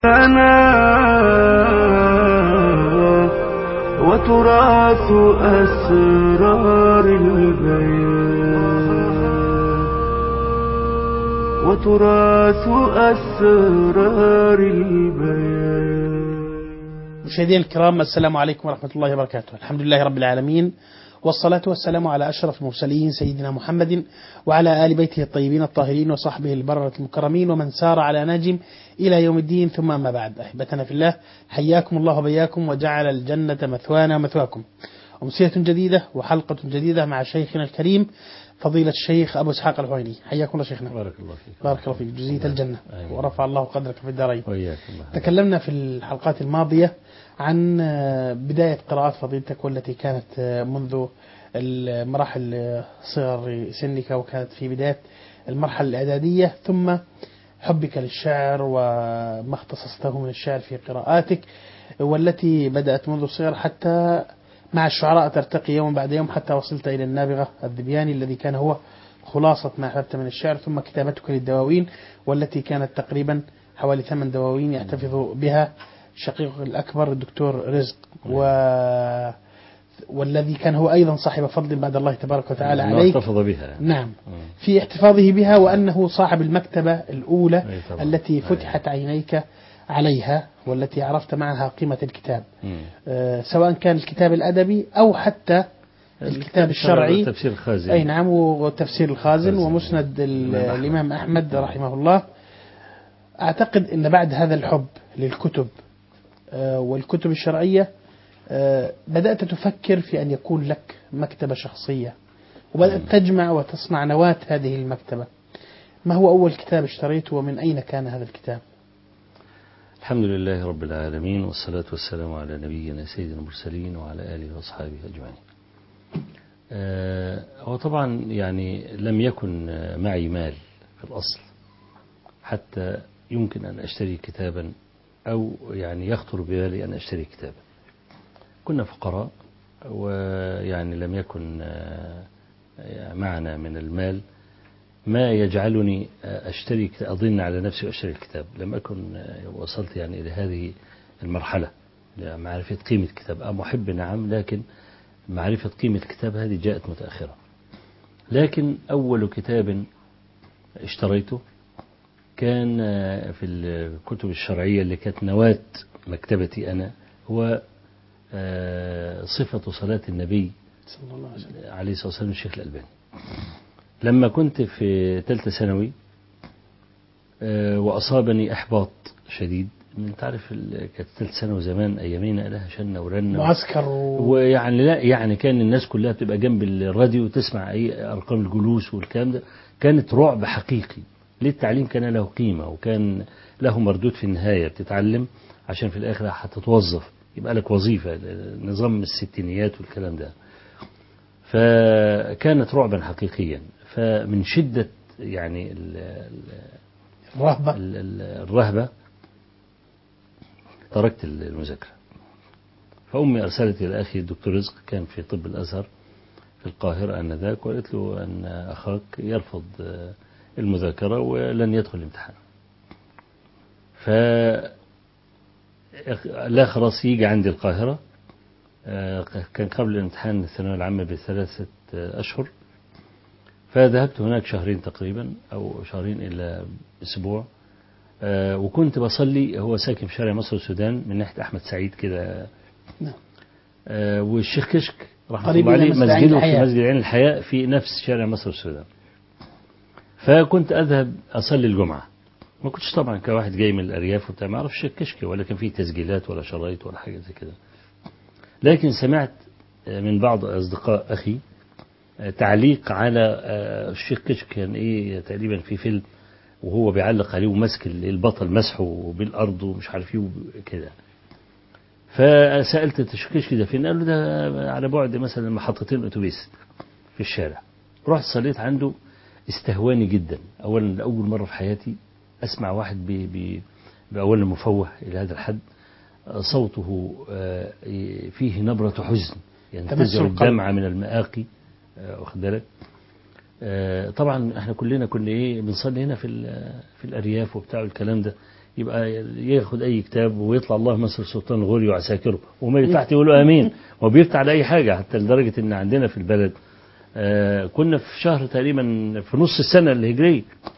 لنا وتراث أسرار البيان وتراث أسرار البيان مشاهدينا الكرام السلام عليكم ورحمة الله وبركاته الحمد لله رب العالمين والصلاة والسلام على أشرف المرسلين سيدنا محمد وعلى آل بيته الطيبين الطاهرين وصحبه البررة المكرمين ومن سار على ناجم إلى يوم الدين ثم أما بعد أحبتنا في الله حياكم الله وبياكم وجعل الجنة مثوانا ومثواكم أمسية جديدة وحلقة جديدة مع شيخنا الكريم فضيلة الشيخ أبو إسحاق الحويني حياكم الله شيخنا بارك الله فيك بارك الله فيك جزية الجنة آمين. ورفع الله قدرك في الدارين وإياك الله تكلمنا في الحلقات الماضية عن بداية قراءات فضيلتك والتي كانت منذ المراحل صغر سنك وكانت في بداية المرحلة الإعدادية ثم حبك للشعر وما اختصصته من الشعر في قراءاتك والتي بدأت منذ الصغر حتى مع الشعراء ترتقي يوم بعد يوم حتى وصلت إلى النابغة الذبياني الذي كان هو خلاصة ما أحببت من الشعر ثم كتابتك للدواوين والتي كانت تقريبا حوالي ثمان دواوين يحتفظ بها شقيقك الأكبر الدكتور رزق و والذي كان هو أيضا صاحب فضل بعد الله تبارك وتعالى الله عليك احتفظ بها نعم مم. في احتفاظه بها وأنه صاحب المكتبة الأولى أي طبعا. التي أي. فتحت عينيك عليها والتي عرفت معها قيمة الكتاب مم. آه، سواء كان الكتاب الأدبي أو حتى الكتاب الشرعي تفسير الخازن أي نعم وتفسير الخازن الخازن. ومسند ال- الإمام أحمد. الإمام أحمد رحمه الله أعتقد أن بعد هذا الحب للكتب آه، والكتب الشرعية آه، بدأت تفكر في أن يكون لك مكتبة شخصية وبدأت تجمع وتصنع نواة هذه المكتبة ما هو أول كتاب اشتريته ومن أين كان هذا الكتاب الحمد لله رب العالمين والصلاة والسلام على نبينا سيد المرسلين وعلى آله وأصحابه أجمعين آه، هو طبعا يعني لم يكن آه، معي مال في الأصل حتى يمكن أن أشتري كتابا أو يعني يخطر ببالي أن أشتري كتابا كنا فقراء ويعني لم يكن آه، معنا من المال ما يجعلني أشتري أظن على نفسي وأشتري الكتاب لم أكن وصلت يعني إلى هذه المرحلة معرفة قيمة الكتاب أه محب نعم لكن معرفة قيمة الكتاب هذه جاءت متأخرة لكن أول كتاب اشتريته كان في الكتب الشرعية اللي كانت نواة مكتبتي أنا هو آه، صفة صلاة النبي صلى الله عليه وسلم عليه الصلاة والسلام الشيخ الألباني لما كنت في ثالثة ثانوي آه، وأصابني إحباط شديد أنت عارف ال- كانت ثالثة ثانوي زمان أيامينا لها شنة ورنة معسكر و... ويعني لا يعني كان الناس كلها بتبقى جنب الراديو وتسمع أي أرقام الجلوس والكلام ده كانت رعب حقيقي ليه التعليم كان له قيمة وكان له مردود في النهاية بتتعلم عشان في الآخر هتتوظف يبقى لك وظيفة نظام الستينيات والكلام ده فكانت رعبا حقيقيا فمن شدة يعني ال- ال- الرهبة ال- ال- الرهبة تركت المذاكرة فأمي أرسلت إلى أخي الدكتور رزق كان في طب الأزهر في القاهرة آنذاك وقالت له أن أخاك يرفض آه، المذاكرة ولن يدخل الامتحان ف لا خلاص يجي عندي القاهرة آه، كان قبل الامتحان الثانوية العامة بثلاثة آه، أشهر فذهبت هناك شهرين تقريبا أو شهرين إلى أسبوع آه، وكنت بصلي هو ساكن في شارع مصر والسودان من ناحية أحمد سعيد كده نعم. آه، والشيخ كشك رحمه قريب الله من عليه مسجد عين مسجده في الحياة. مسجد عين الحياة في نفس شارع مصر والسودان فكنت أذهب أصلي الجمعة ما كنتش طبعا كواحد جاي من الأرياف وبتاع ما أعرفش كشك ولا كان فيه تسجيلات ولا شرايط ولا حاجة زي كده لكن سمعت آه، من بعض أصدقاء أخي آه، تعليق على آه، الشيخ كشك كان إيه تقريبا في فيلم وهو بيعلق عليه وماسك البطل مسحه بالأرض ومش عارف ايه وكده فسألت الشيخ كده فين قال له ده على بعد مثلا محطتين أتوبيس في الشارع رحت صليت عنده استهواني جدا أولا لأول مرة في حياتي أسمع واحد بي بي بأولا مفوه إلى هذا الحد صوته آه، فيه نبرة حزن تمس ينتزع القلب. الدمع من المآقي آه، واخد بالك آه، طبعا احنا كلنا كنا ايه بنصلي هنا في ال- في الارياف وبتاع الكلام ده يبقى ياخد اي كتاب ويطلع الله مصر سلطان الغوري وعساكره وما يفتح يقولوا امين وبيفتح على اي حاجه حتى لدرجه ان عندنا في البلد آه كنا في شهر تقريبا في نص السنه الهجريه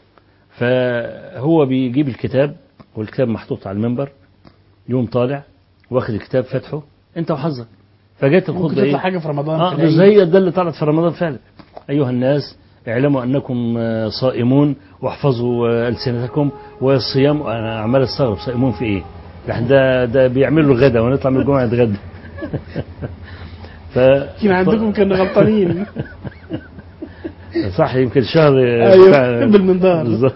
فهو بيجيب الكتاب والكتاب محطوط على المنبر يوم طالع واخد الكتاب فتحه انت وحظك فجت ممكن الخطبه تطلع ايه حاجه في رمضان اه في العيد. بس هي ده اللي طلعت في رمضان فعلا ايها الناس اعلموا انكم آه، صائمون واحفظوا آه، السنتكم والصيام انا عمال استغرب صائمون في ايه؟ ده ده ده بيعملوا الغدا ونطلع من الجمعه نتغدى ف يمكن عندكم كنا غلطانين صح يمكن شهر آه، أيوة، بتاع- بالمنظار. بالظبط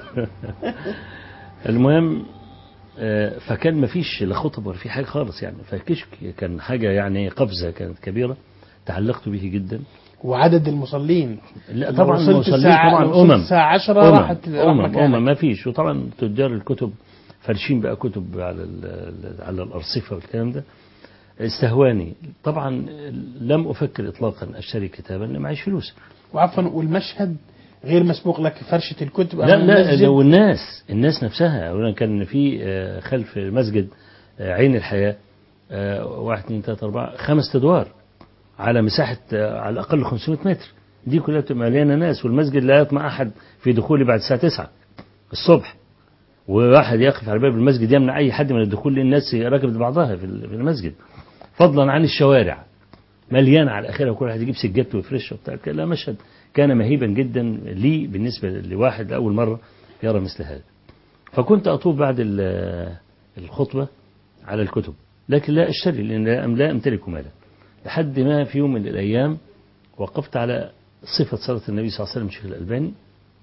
المهم آه، فكان ما فيش لا خطب ولا في حاجه خالص يعني فكشك كان حاجه يعني قفزه كانت كبيره تعلقت به جدا وعدد المصلين لا لو طبعا وصلت المصلين الساعة- طبعا لو وصلت امم الساعة 10 امم راحت راح امم مكانك. امم ما فيش وطبعا تجار الكتب فارشين بقى كتب على ال- على الارصفه والكلام ده استهواني طبعا لم افكر اطلاقا اشتري كتابا لان معيش فلوس وعفوا والمشهد غير مسبوق لك فرشة الكتب لا أمام لا المسجد. لو الناس الناس نفسها اولا كان في آه، خلف مسجد آه، عين الحياه آه، واحد اثنين ثلاثة أربعة خمس أدوار على مساحة آه، على الأقل 500 متر دي كلها بتبقى مليانة ناس والمسجد لا يطمع أحد في دخوله بعد الساعة 9 الصبح وواحد يقف على باب المسجد يمنع أي حد من الدخول للناس راكبة بعضها في ال- في المسجد فضلا عن الشوارع مليانة على آخرها وكل واحد يجيب سجادته ويفرشها وبتاع كده. لا مشهد كان مهيبا جدا لي بالنسبة لواحد لأول مرة يرى مثل هذا فكنت أطوف بعد ال- الخطبة على الكتب لكن لا أشتري لأن لا لا أمتلك مالا لحد ما في يوم من الأيام وقفت على صفة صلاة النبي صلى الله عليه وسلم الشيخ الألباني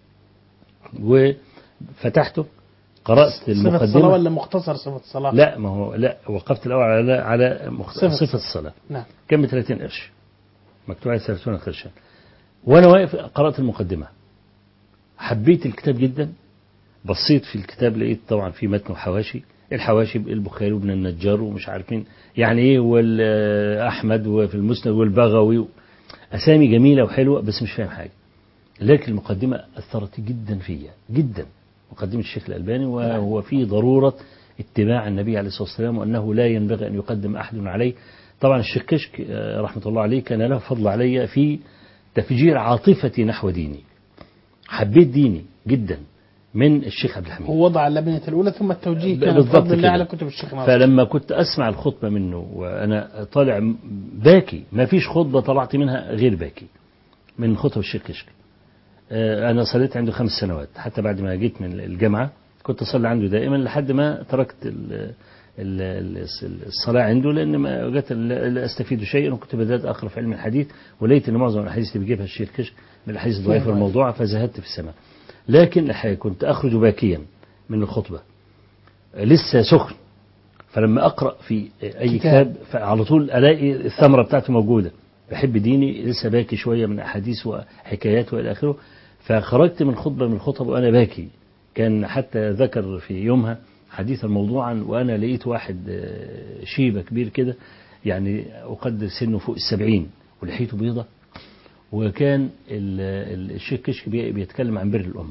وفتحته قرأت صفة الصلاة المقدمة ولا مختصر صفة الصلاة؟ لا ما هو لا وقفت الأول على على مخ- صفة صفة الصلاة نعم كان ب 30 قرش مكتوب عليه 30 قرشا وانا واقف قرات المقدمه حبيت الكتاب جدا بصيت في الكتاب لقيت طبعا في متن وحواشي الحواشي البخاري وابن النجار ومش عارفين يعني ايه والاحمد وفي المسند والبغوي اسامي جميله وحلوه بس مش فاهم حاجه لكن المقدمه اثرت جدا فيا جدا مقدمه الشيخ الالباني وهو في ضروره اتباع النبي عليه الصلاه والسلام وانه لا ينبغي ان يقدم احد عليه طبعا الشيخ كشك آه، رحمه الله عليه كان له فضل علي في تفجير عاطفتي نحو ديني حبيت ديني جدا من الشيخ عبد الحميد هو وضع اللبنة الأولى ثم التوجيه ب- كان بالضبط بفضل الله كده. على كتب الشيخ ناصر فلما كنت أسمع الخطبة منه وأنا طالع م- باكي ما فيش خطبة طلعت منها غير باكي من خطب الشيخ كشك آه، أنا صليت عنده خمس سنوات حتى بعد ما جيت من الجامعة كنت أصلي عنده دائما لحد ما تركت ال- ال- ال- الصلاة عنده لأن ما جت لا لا أستفيد شيئا وكنت بدأت أقرأ في علم الحديث ولقيت أن معظم الأحاديث اللي بيجيبها الشيخ كشك من الأحاديث الضعيفة والموضوعة فزهدت في السماء لكن الحقيقة كنت أخرج باكيا من الخطبة لسه سخن فلما أقرأ في أي كتاب. كتاب فعلى طول ألاقي الثمرة بتاعته موجودة بحب ديني لسه باكي شوية من أحاديث وحكايات وإلى آخره فخرجت من خطبة من الخطب وأنا باكي كان حتى ذكر في يومها حديثا موضوعا وأنا لقيت واحد آه، شيبة كبير كده يعني أقدر سنه فوق السبعين ولحيته بيضة وكان ال- ال- الشيخ كشك بي- بيتكلم عن بر الأم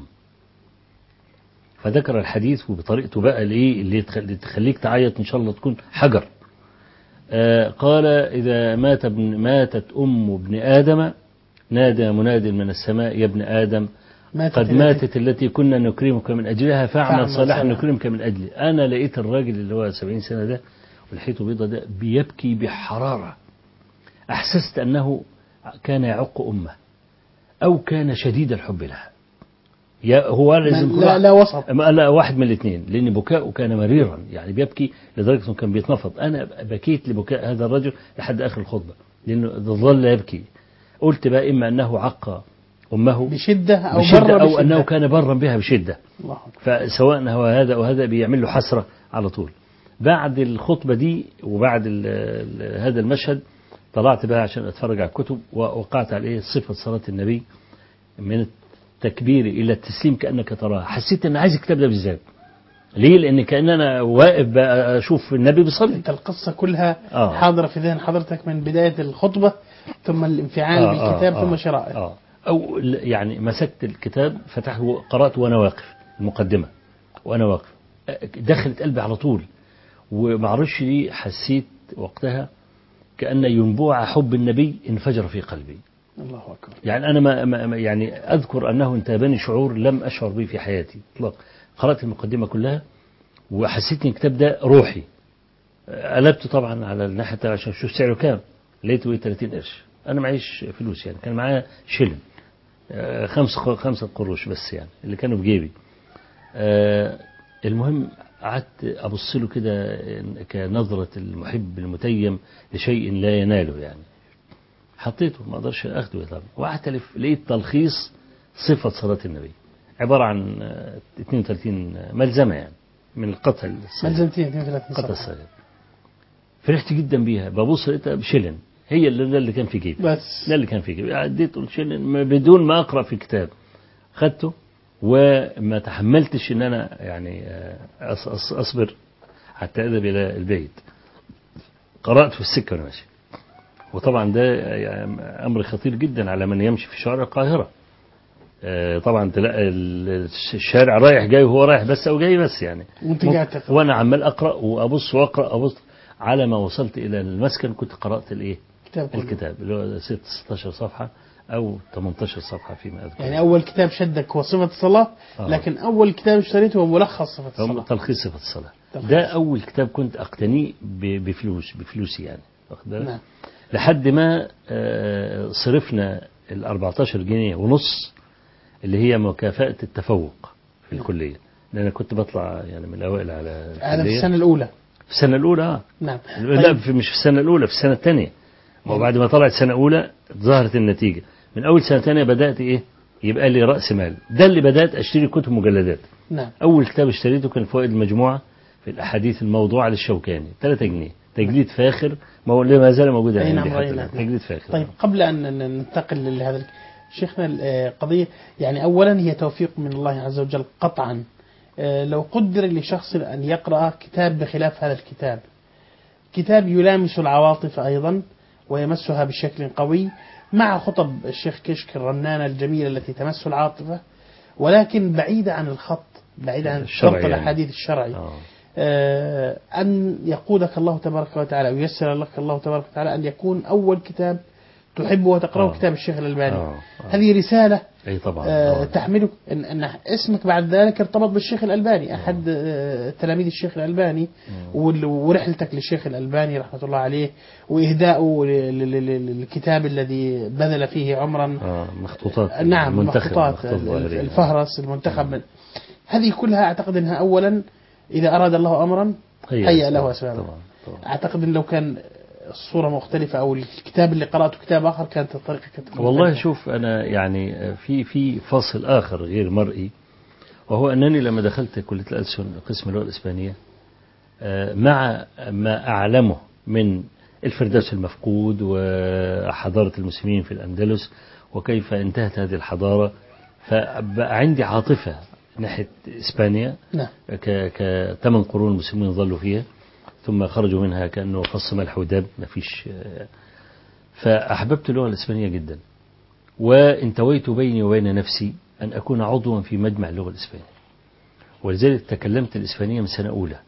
فذكر الحديث وبطريقته بقى الايه اللي تخ- اللي تخليك تعيط ان شاء الله تكون حجر آه قال اذا مات ابن ماتت ام ابن ادم نادى مناد من السماء يا ابن ادم ماتت قد التي- ماتت التي كنا نكرمك من اجلها فاعمل فاعمل صالحا صالحا. نكرمك من اجله انا لقيت الراجل اللي هو 70 سنه ده ولحيته بيضة ده بيبكي بحراره احسست انه كان يعق امه او كان شديد الحب لها يا هو لازم كل لا واحد- لا وسط أما لا واحد من الاثنين لأن بكاؤه كان مريرا يعني بيبكي لدرجة أنه كان بيتنفض أنا بكيت لبكاء هذا الرجل لحد آخر الخطبة لأنه ظل يبكي قلت بقى إما أنه عق أمه بشدة أو بشدة بره أو بشدة. أنه كان برا بها بشدة الله أكبر. فسواء هو هذا أو هذا بيعمل له حسرة على طول بعد الخطبة دي وبعد ال ال هذا المشهد طلعت بقى عشان أتفرج على الكتب ووقعت على إيه صفة صلاة النبي من التكبير إلى التسليم كأنك تراها حسيت أن عايز الكتاب ده بالذات ليه لأن كأن أنا واقف بقى أشوف النبي بيصلي أنت القصة كلها آه. حاضرة في ذهن حضرتك من بداية الخطبة ثم الانفعال آه، بالكتاب آه، ثم آه، شرائه آه. أو ل- يعني مسكت الكتاب فتحته قرأت وأنا واقف المقدمة وأنا واقف دخلت قلبي على طول ومعرفش ليه حسيت وقتها كأن ينبوع حب النبي انفجر في قلبي الله اكبر يعني أنا ما ما ما- يعني أذكر أنه انتابني شعور لم أشعر به في حياتي إطلاقا قرأت المقدمة كلها وحسيت إن الكتاب ده روحي قلبت طبعا على الناحية عشان أشوف سعره كام لقيته إيه 30 قرش أنا معيش فلوس يعني كان معايا شلن آه، خمسة خمسة قروش بس يعني اللي كانوا في جيبي آه، المهم قعدت أبص له كده كنظرة المحب المتيم لشيء لا يناله يعني حطيته ما اقدرش اخده طبعا وقعدت الف لقيت تلخيص صفة صلاة النبي عبارة عن آه، 32 ملزمة يعني من القطع الصغير ملزمتين 32 قطع صفحة الصغير فرحت جدا بيها ببص لقيتها بشلن هي اللي, ده اللي كان في جيبي بس ده اللي كان في جيبي عديت قلت شلن ما- بدون ما اقرا في كتاب خدته وما تحملتش ان انا يعني آه، أص- أص- اصبر حتى اذهب الى البيت قرات في السكه وانا ماشي وطبعا ده يعني امر خطير جدا على من يمشي في شوارع القاهره آه، طبعا تلاقي ال- الشارع رايح جاي وهو رايح بس او جاي بس يعني وانت قاعد تقرا وانا عمال اقرا وابص واقرا ابص على ما وصلت الى المسكن كنت قرات الايه كتاب كله. الكتاب اللي هو 16 صفحه او 18 صفحه فيما اذكر يعني اول كتاب شدك هو صفة الصلاة آه. لكن اول كتاب اشتريته هو ملخص صفة هم الصلاة تلخيص صفه الصلاه تلخيص. ده اول كتاب كنت اقتنيه ب- بفلوس بفلوسي يعني واخد بالك؟ نعم لحد ما آه، صرفنا ال 14 جنيه ونص اللي هي مكافأة التفوق في الكلية لأن أنا كنت بطلع يعني من الأوائل على هذا في الكلية السنة الأولى في السنة الأولى آه. نعم لا في مش في السنة الأولى في السنة الثانية وبعد ما طلعت سنة أولى ظهرت النتيجة من أول سنة ثانية بدأت إيه يبقى لي رأس مال ده اللي بدأت أشتري كتب مجلدات نعم أول كتاب اشتريته كان فوائد المجموعة في الأحاديث الموضوعة للشوكاني 3 جنيه تجديد فاخر ما هو ما زال موجود أي عندي نعم، حتى أي الآن. نعم. تجديد فاخر طيب قبل أن ن- ننتقل لهذا الك- شيخنا آه، قضية يعني أولا هي توفيق من الله عز وجل قطعا آه، لو قدر لشخص أن يقرأ كتاب بخلاف هذا الكتاب كتاب يلامس العواطف أيضا ويمسها بشكل قوي مع خطب الشيخ كشك الرنانة الجميلة التي تمس العاطفة ولكن بعيدة عن الخط بعيدة عن الشرعي ضبط يعني. الأحاديث الشرعي آه. آه، أن يقودك الله تبارك وتعالى وييسر لك الله تبارك وتعالى أن يكون أول كتاب تحبه وتقرأه آه. كتاب الشيخ الألباني آه. آه. هذه رسالة أي طبعا آه، آه. تحملك إن, أن اسمك بعد ذلك ارتبط بالشيخ الألباني أحد آه، تلاميذ الشيخ الألباني وال- ورحلتك للشيخ الألباني رحمة الله عليه وإهداؤه ل- ل- ل- للكتاب الذي بذل فيه عمرا آه. مخطوطات نعم منتخب مخطوطات مخطوط ال- ظاهرية. الفهرس المنتخب من هذه كلها أعتقد أنها أولا إذا أراد الله أمرا هيأ له أسبابه طبعا طبعا أعتقد أن لو كان الصورة مختلفة أو الكتاب اللي قرأته كتاب آخر كانت الطريقة كانت تكون والله مختلفة. شوف أنا يعني في في فاصل آخر غير مرئي وهو أنني لما دخلت كلية الألسن قسم اللغة الإسبانية آه، مع ما أعلمه من الفردوس المفقود وحضارة المسلمين في الأندلس وكيف انتهت هذه الحضارة فبقى عندي عاطفة ناحية إسبانيا نعم ك كثمان قرون المسلمين ظلوا فيها ثم خرجوا منها كأنه فص ملح وداب ما فيش آه، فأحببت اللغة الإسبانية جدا وانتويت بيني وبين نفسي أن أكون عضوا في مجمع اللغة الإسبانية ولذلك تكلمت الإسبانية من سنة أولى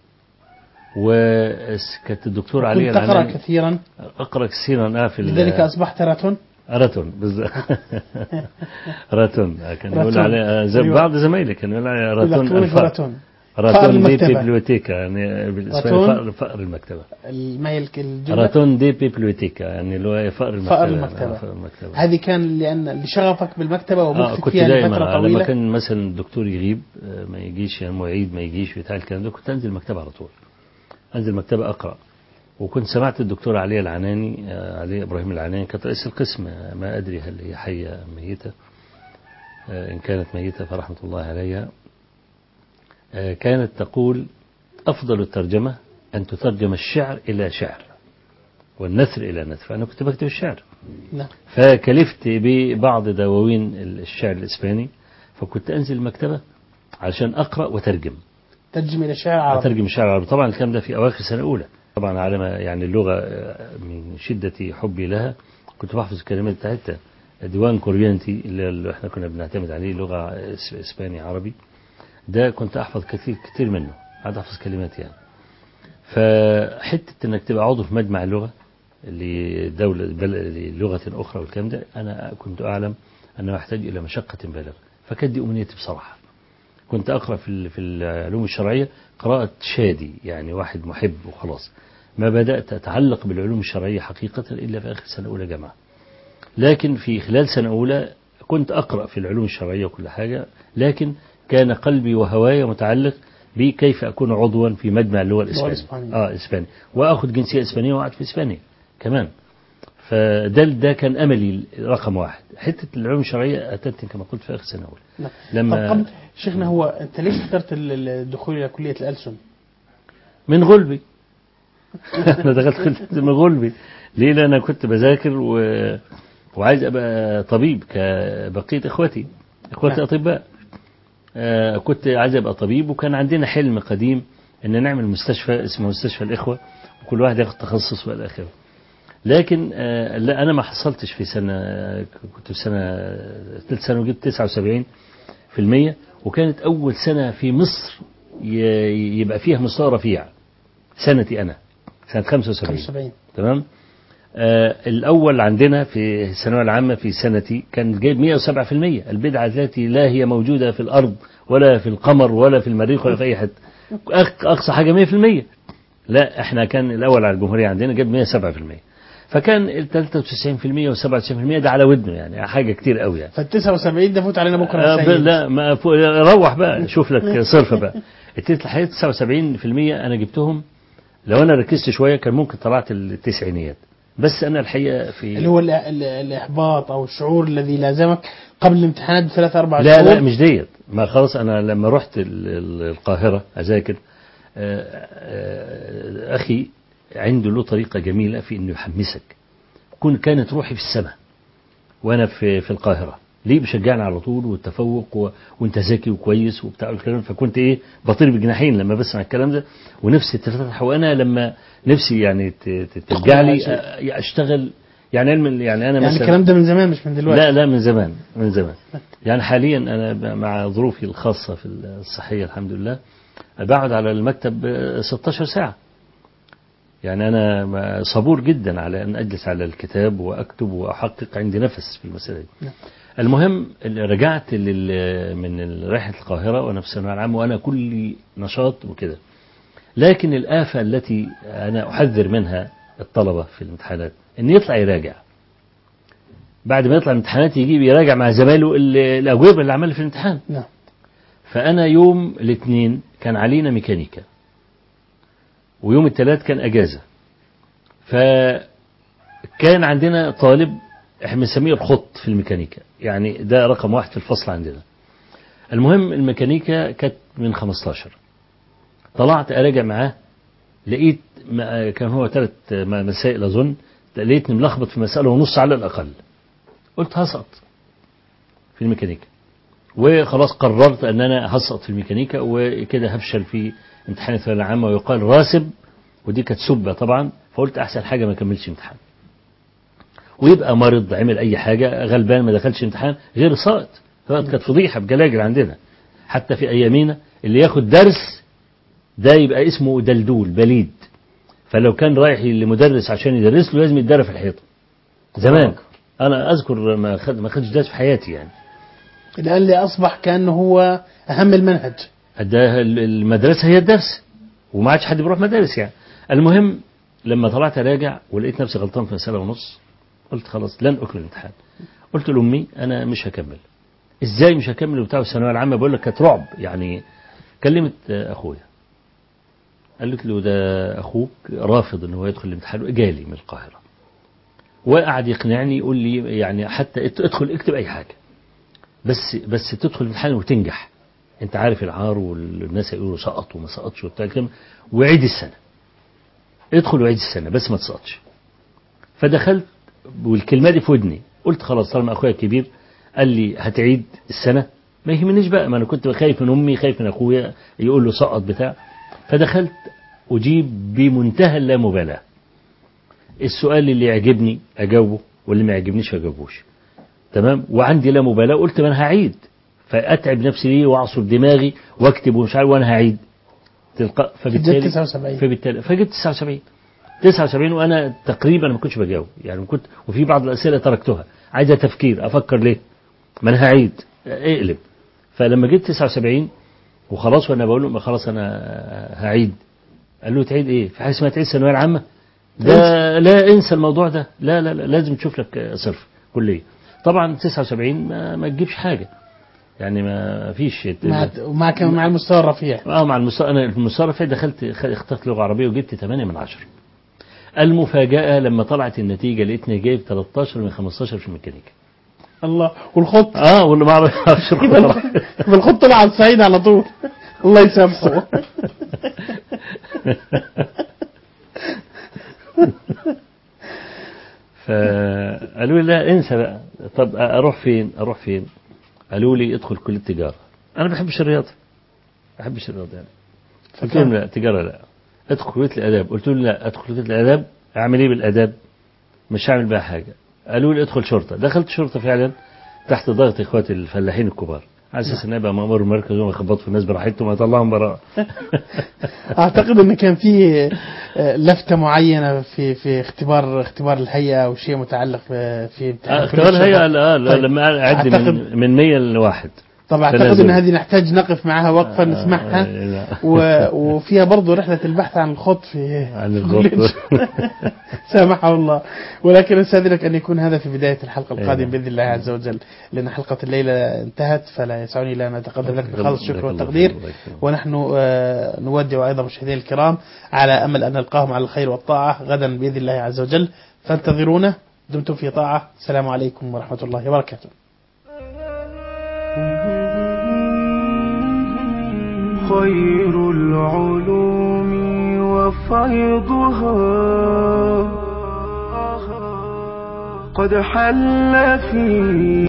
وكانت الدكتورة علي كنت تقرأ العناني كثيرا أقرأ كثيرا آه في ال- لذلك أصبحت راتون راتون بالظبط راتون كان يقول راتون. عليه زي أيوة. بعض زمايلي كانوا يقول عليه راتون يذكرونك الفأر. براتون فأر راتون دي المكتبة. بيبليوتيكا يعني بالإسباني راتون. فأر, فأر المكتبة الميل الجملة راتون دي بيبليوتيكا يعني اللي هو فأر المكتبة فأر يعني، المكتبة. آه، فأر المكتبة هذه كان لأن لشغفك بالمكتبة آه ومكتب كنت فيها دايما لفترة آه، لما طويلة كان مثلا الدكتور يغيب آه، ما يجيش يعني معيد ما يجيش بتاع الكلام ده كنت انزل المكتبه على طول انزل المكتبه اقرا وكنت سمعت الدكتور علي العناني آه، علي ابراهيم العناني كانت رئيس القسم آه، ما ادري هل هي حيه ام ميته آه، ان كانت ميته فرحمه الله عليها آه، كانت تقول افضل الترجمه ان تترجم الشعر الى شعر والنثر الى نثر فانا كنت بكتب الشعر نعم فكلفت ببعض دواوين الشعر الإسباني فكنت أنزل المكتبة عشان أقرأ وترجم ترجم إلى شعر عربي أترجم الشعر العربي طبعا الكلام ده في أواخر سنة أولى طبعا على ما يعني اللغة آه، من شدة حبي لها كنت بحفظ الكلمات بتاعتها ديوان كوريانتي اللي اللي احنا كنا بنعتمد عليه لغة إس- إسباني عربي ده كنت أحفظ كثير كثير منه قاعد احفظ كلمات يعني فحته انك تبقى عضو في مجمع اللغه لدوله بل لغه اخرى والكلام ده انا كنت اعلم انه يحتاج الى مشقه بالغه فكانت دي امنيتي بصراحه كنت اقرا في ال- في العلوم الشرعيه قراءه شادي يعني واحد محب وخلاص ما بدات اتعلق بالعلوم الشرعيه حقيقه الا في اخر سنه اولى جامعه لكن في خلال سنه اولى كنت اقرا في العلوم الشرعيه وكل حاجه لكن كان قلبي وهواي متعلق بكيف اكون عضوا في مجمع اللغه الاسبانيه الإسبانية. اه اسباني واخذ جنسيه اسبانيه واقعد في اسبانيا كمان فده ده كان املي رقم واحد حته العلوم الشرعيه اتتني كما قلت في اخر سنه اولى نعم. لما- طب قبل شيخنا هو انت ليش اخترت ال- ال- الدخول الى كليه الالسن؟ من غلبي انا دخلت كلية من غلبي ليه لان انا كنت بذاكر و... وعايز ابقى طبيب كبقيه اخواتي اخواتي نعم. اطباء آه كنت عايز ابقى طبيب وكان عندنا حلم قديم ان نعمل مستشفى اسمه مستشفى الاخوه وكل واحد ياخد تخصص والى اخره لكن آه لا انا ما حصلتش في سنه كنت في سنه ثالث سنه وجبت 79 في المية وكانت أول سنة في مصر ي- يبقى فيها مستوى رفيع سنتي أنا سنة 75 75 تمام آه الأول عندنا في الثانوية العامة في سنتي كان جايب 107% البدعة التي لا هي موجودة في الأرض ولا في القمر ولا في المريخ ولا في أي حتة أق- أقصى حاجة 100% لا احنا كان الأول على الجمهورية عندنا جاب 107% فكان ال 93% و 97% ده على ودنه يعني حاجة كتير قوي يعني فال 79 ده فوت علينا بكره آه، ب- مسيد. لا ما فوق- روح بقى شوف لك صرفه بقى التلت الحقيقه 79% انا جبتهم لو انا ركزت شويه كان ممكن طلعت التسعينيات بس انا الحقيقه في اللي هو ال- ال- الاحباط او الشعور الذي لازمك قبل الامتحانات بثلاث اربع لا شهور لا مش ديت ما خلاص انا لما رحت ال- ال- القاهره اذاكر آه، آه، اخي عنده له طريقه جميله في انه يحمسك كن كانت روحي في السماء وانا في في القاهره ليه بيشجعني على طول والتفوق و... وانت ذكي وكويس وبتاع الكلام فكنت ايه بطير بجناحين لما بسمع الكلام ده ونفسي تفتح وانا لما نفسي يعني ت- ت- ترجع لي شيء. أ- اشتغل يعني علم يعني انا يعني مثلا الكلام ده من زمان مش من دلوقتي لا لا من زمان من زمان يعني حاليا انا ب- مع ظروفي الخاصه في الصحيه الحمد لله بقعد على المكتب آه، 16 ساعه يعني انا م- صبور جدا على ان اجلس على الكتاب واكتب واحقق عندي نفس في المساله دي نعم. المهم اللي رجعت لل- من رحله القاهره وانا في الثانويه العامه وانا كل نشاط وكده لكن الآفة التي أنا أحذر منها الطلبة في الامتحانات إن يطلع يراجع بعد ما يطلع الامتحانات يجيب يراجع مع زمايله ال- الأجوبة اللي عملها في الامتحان نعم فأنا يوم الاثنين كان علينا ميكانيكا ويوم الثلاث كان أجازة فكان عندنا طالب احنا بنسميه الخط في الميكانيكا يعني ده رقم واحد في الفصل عندنا المهم الميكانيكا كانت من 15 طلعت أراجع معاه لقيت ما- كان هو ثلاث مسائل أظن لقيتني ملخبط في مسألة ونص على الأقل قلت هسقط في الميكانيكا وخلاص قررت ان انا هسقط في الميكانيكا وكده هفشل في امتحان الثانويه العامه ويقال راسب ودي كانت سبه طبعا فقلت احسن حاجه ما اكملش امتحان ويبقى مرض عمل اي حاجه غلبان ما دخلش امتحان غير ساقط ساقط كانت فضيحه بجلاجل عندنا حتى في ايامينا اللي ياخد درس ده يبقى اسمه دلدول بليد فلو كان رايح لمدرس عشان يدرس له لازم يتدرى في الحيطه زمان انا اذكر ما خد ما خدش درس في حياتي يعني الآن اللي أصبح كأنه هو أهم المنهج ده المدرسة هي الدرس وما عادش حد بيروح مدارس يعني المهم لما طلعت اراجع ولقيت نفسي غلطان في مسألة ونص قلت خلاص لن أكمل الامتحان قلت لأمي أنا مش هكمل إزاي مش هكمل وبتاع الثانوية العامة بقول لك كانت رعب يعني كلمت أخويا قالت له ده أخوك رافض إن هو يدخل الامتحان جالي من القاهرة وقعد يقنعني يقول لي يعني حتى ادخل اكتب أي حاجة بس بس تدخل الامتحان وتنجح انت عارف العار والناس يقولوا سقط وما سقطش وبتاع الكلام وعيد السنه ادخل وعيد السنه بس ما تسقطش فدخلت والكلمه دي في ودني قلت خلاص طالما اخويا الكبير قال لي هتعيد السنه ما يهمنيش بقى ما انا كنت خايف من امي خايف من اخويا يقول له سقط بتاع فدخلت اجيب بمنتهى اللامبالاه السؤال اللي يعجبني اجاوبه واللي ما يعجبنيش ما اجاوبوش تمام وعندي لا مبالاه قلت ما انا هعيد فاتعب نفسي ليه واعصر دماغي واكتب ومش عارف وانا هعيد تلقاء جت فبالتالي 79 فبالتالي فجبت 79 79 وانا تقريبا ما كنتش بجاوب يعني كنت وفي بعض الاسئله تركتها عايزه تفكير افكر ليه ما انا هعيد اقلب فلما جيت 79 وخلاص وانا بقول له خلاص انا هعيد قال له تعيد ايه في حاجه اسمها تعيد الثانويه العامه ده لا انسى الموضوع ده لا لا, لا لازم تشوف لك صرف كليه طبعا 79 ما, ما تجيبش حاجه يعني ما فيش مع مع كان مع المستوى الرفيع اه مع المستوى انا في المستوى الرفيع دخلت خ- اخترت لغه عربيه وجبت 8 من 10 المفاجاه لما طلعت النتيجه لقيتني جايب 13 من 15 في الميكانيكا الله والخط اه واللي ما اعرفش يبقى يبقى الخط طلع على الصعيد على طول الله يسامحه فقالوا لي لا انسى بقى طب اروح فين اروح فين قالوا لي ادخل كليه تجاره انا ما بحبش الرياضه ما بحبش الرياضه يعني قلت لهم لا تجاره لا ادخل كليه الاداب قلت لهم لا ادخل كليه الاداب اعمل ايه بالاداب مش هعمل بقى حاجه قالوا لي ادخل شرطه دخلت شرطه فعلا تحت ضغط اخواتي الفلاحين الكبار على اساس ان ابقى مامور المركز وما يخبطوا في الناس براحتهم واطلعهم براءه اعتقد ان كان في آه، لفته معينه في في اختبار اختبار الهيئه او شيء متعلق في في امتحان آه، كلية اختبار هي الشرطة. لا لا طيب. لما اعد أعتقد- من من 100 لواحد طبعا اعتقد تنازل. ان هذه نحتاج نقف معها وقفه نسمعها آه، لا. و... وفيها برضه رحله البحث عن الخط في عن في الخط. كلية سامحه الله ولكن استاذنك ان يكون هذا في بدايه الحلقه أيوة. القادمه باذن الله عز وجل لان حلقه الليله انتهت فلا يسعني الا ان اتقدم لك بخالص الشكر جزاك الله والتقدير خير، الله يكرمك. ونحن آه، نودع ايضا مشاهدينا الكرام على امل ان نلقاهم على الخير والطاعه غدا باذن الله عز وجل فانتظرونا دمتم في طاعه السلام عليكم ورحمه الله وبركاته خير العلوم وفيضها قد حل في